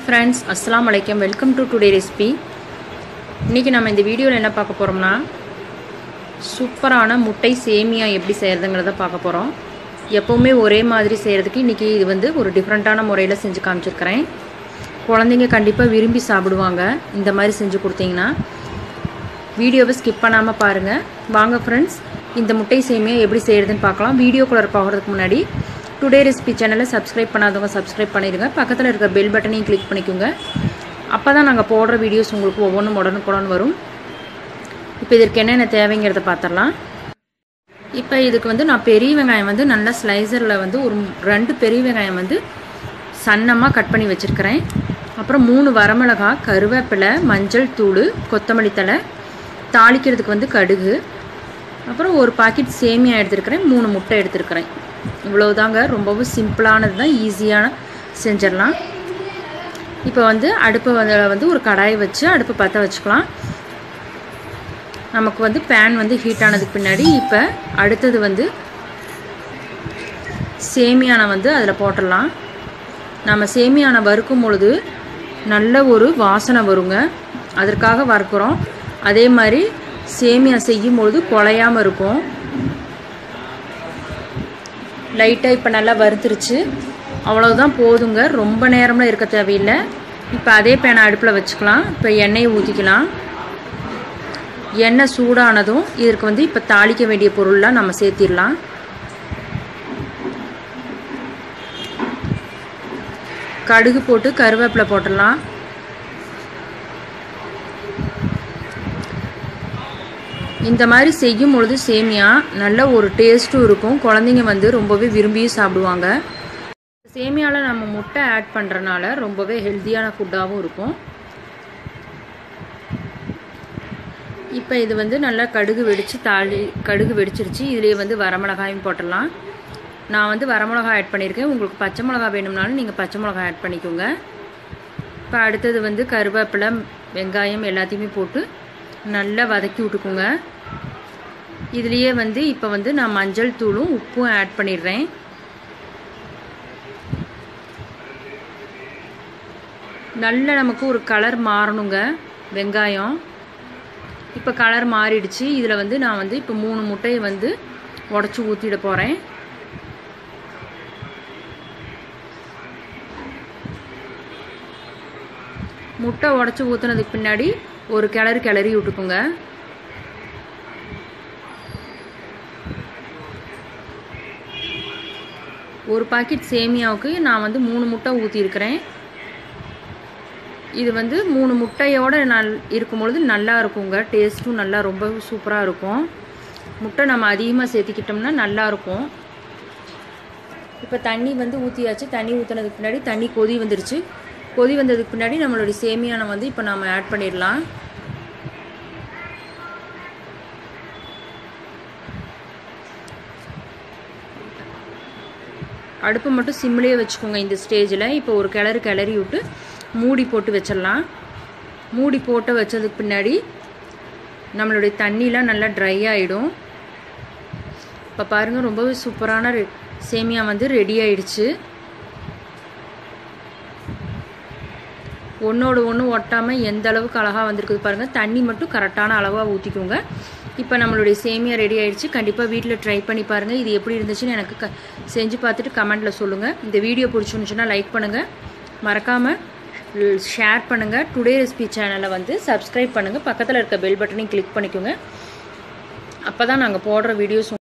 friends அஸ்ஸலாமு அலைக்கம் welcome to today recipe இன்றைக்கி நம்ம இந்த வீடியோவில் என்ன பார்க்க போகிறோம்னா சூப்பரான முட்டை சேமியா எப்படி செய்கிறதுங்கிறத பார்க்க போகிறோம் எப்போவுமே ஒரே மாதிரி செய்கிறதுக்கு இன்றைக்கி இது வந்து ஒரு டிஃப்ரெண்ட்டான முறையில் செஞ்சு காமிச்சிருக்கிறேன் குழந்தைங்க கண்டிப்பாக விரும்பி சாப்பிடுவாங்க இந்த மாதிரி செஞ்சு கொடுத்தீங்கன்னா வீடியோவை ஸ்கிப் பண்ணாமல் பாருங்கள் வாங்க ஃப்ரெண்ட்ஸ் இந்த முட்டை சேமியா எப்படி செய்கிறதுன்னு பார்க்கலாம் வீடியோக்குள்ளே போகிறதுக்கு முன்னாடி டுடே ரெசிபி சேனலை சப்ஸ்கிரைப் பண்ணாதவங்க சப்ஸ்கிரைப் பண்ணிடுங்க பக்கத்தில் இருக்க பெல் பட்டனையும் கிளிக் பண்ணிக்கோங்க அப்போ தான் நாங்கள் போடுற வீடியோஸ் உங்களுக்கு ஒவ்வொன்றும் உடனுக்குடன் வரும் இப்போ இதற்கு என்னென்ன தேவைங்கிறத பார்த்துடலாம் இப்போ இதுக்கு வந்து நான் பெரிய வெங்காயம் வந்து நல்லா ஸ்லைசரில் வந்து ஒரு ரெண்டு பெரிய வெங்காயம் வந்து சன்னமாக கட் பண்ணி வச்சுருக்கிறேன் அப்புறம் மூணு வரமிளகாய் கருவேப்பிலை மஞ்சள் தூள் கொத்தமல்லி தழை தாளிக்கிறதுக்கு வந்து கடுகு அப்புறம் ஒரு பாக்கெட் சேமியா எடுத்துருக்கிறேன் மூணு முட்டை எடுத்துருக்கிறேன் இவ்வளோதாங்க ரொம்பவும் சிம்பிளானது தான் ஈஸியான செஞ்சிடலாம் இப்போ வந்து அடுப்பை வந்து வந்து ஒரு கடாயை வச்சு அடுப்பை பற்ற வச்சுக்கலாம் நமக்கு வந்து பேன் வந்து ஹீட் ஆனதுக்கு பின்னாடி இப்போ அடுத்தது வந்து சேமியானை வந்து அதில் போட்டுடலாம் நம்ம சேமியானை வறுக்கும் பொழுது நல்ல ஒரு வாசனை வருங்க அதற்காக வறுக்கிறோம் அதே மாதிரி சேமியா செய்யும் பொழுது குலையாமல் இருக்கும் லைட்டாக இப்போ நல்லா வறுத்துருச்சு அவ்வளோதான் போதுங்க ரொம்ப நேரம்லாம் இருக்க தேவையில்லை இப்போ அதே பேனை அடுப்பில் வச்சுக்கலாம் இப்போ எண்ணெயை ஊற்றிக்கலாம் எண்ணெய் சூடானதும் இதற்கு வந்து இப்போ தாளிக்க வேண்டிய பொருள்லாம் நம்ம சேர்த்திடலாம் கடுகு போட்டு கருவேப்பிலை போட்டுடலாம் இந்த மாதிரி செய்யும் பொழுது சேமியா நல்ல ஒரு டேஸ்ட்டும் இருக்கும் குழந்தைங்க வந்து ரொம்பவே விரும்பியும் சாப்பிடுவாங்க சேமியாவில் நம்ம முட்டை ஆட் பண்ணுறனால ரொம்பவே ஹெல்த்தியான ஃபுட்டாகவும் இருக்கும் இப்போ இது வந்து நல்லா கடுகு வெடித்து தாளி கடுகு வெடிச்சிருச்சு இதுலேயே வந்து வரமிளகாயும் போட்டுடலாம் நான் வந்து வரமிளகாய் ஆட் பண்ணியிருக்கேன் உங்களுக்கு பச்சை மிளகா வேணும்னாலும் நீங்கள் பச்சை மிளகாய் ஆட் பண்ணிக்கோங்க இப்போ அடுத்தது வந்து கருவேப்பிலை வெங்காயம் எல்லாத்தையுமே போட்டு நல்லா வதக்கி விட்டுக்குங்க இதுலேயே வந்து இப்போ வந்து நான் மஞ்சள் தூளும் உப்பும் ஆட் பண்ணிடுறேன் நல்ல நமக்கு ஒரு கலர் மாறணுங்க வெங்காயம் இப்போ கலர் மாறிடுச்சு இதில் வந்து நான் வந்து இப்போ மூணு முட்டையை வந்து உடச்சி ஊற்றிட போகிறேன் முட்டை உடச்சி ஊற்றுனதுக்கு பின்னாடி ஒரு கிளறு கிளறி விட்டுக்குங்க ஒரு பாக்கெட் சேமியாவுக்கு நான் வந்து மூணு முட்டை ஊற்றிருக்கிறேன் இது வந்து மூணு முட்டையோடு நல் இருக்கும் பொழுது நல்லா இருக்குங்க டேஸ்ட்டும் நல்லா ரொம்ப சூப்பராக இருக்கும் முட்டை நம்ம அதிகமாக சேர்த்திக்கிட்டோம்னா நல்லாயிருக்கும் இப்போ தண்ணி வந்து ஊற்றியாச்சு தண்ணி ஊற்றினதுக்கு பின்னாடி தண்ணி கொதி வந்துருச்சு கொதி வந்ததுக்கு பின்னாடி நம்மளுடைய சேமியானை வந்து இப்போ நம்ம ஆட் பண்ணிடலாம் அடுப்பு மட்டும் சிம்லேயே வச்சுக்கோங்க இந்த ஸ்டேஜில் இப்போ ஒரு கிளறு கிளறி விட்டு மூடி போட்டு வச்சிடலாம் மூடி போட்டு வச்சதுக்கு பின்னாடி நம்மளுடைய தண்ணிலாம் நல்லா ட்ரை ஆகிடும் இப்போ பாருங்கள் ரொம்பவே சூப்பரான சேமியா வந்து ரெடி ஆயிடுச்சு ஒன்றோடு ஒன்று ஒட்டாமல் எந்த அளவுக்கு அழகாக வந்திருக்குது பாருங்கள் தண்ணி மட்டும் கரெக்டான அளவாக ஊற்றிக்கோங்க இப்போ நம்மளுடைய சேமியா ரெடி ஆயிடுச்சு கண்டிப்பாக வீட்டில் ட்ரை பண்ணி பாருங்கள் இது எப்படி இருந்துச்சுன்னு எனக்கு க செஞ்சு பார்த்துட்டு கமெண்ட்டில் சொல்லுங்கள் இந்த வீடியோ பிடிச்சிருந்துச்சுன்னா லைக் பண்ணுங்கள் மறக்காமல் ஷேர் பண்ணுங்கள் டுடே ரெசிபி சேனலை வந்து சப்ஸ்கிரைப் பண்ணுங்கள் பக்கத்தில் இருக்க பெல் பட்டனையும் கிளிக் பண்ணிக்கோங்க அப்போ தான் நாங்கள் போடுற வீடியோஸ்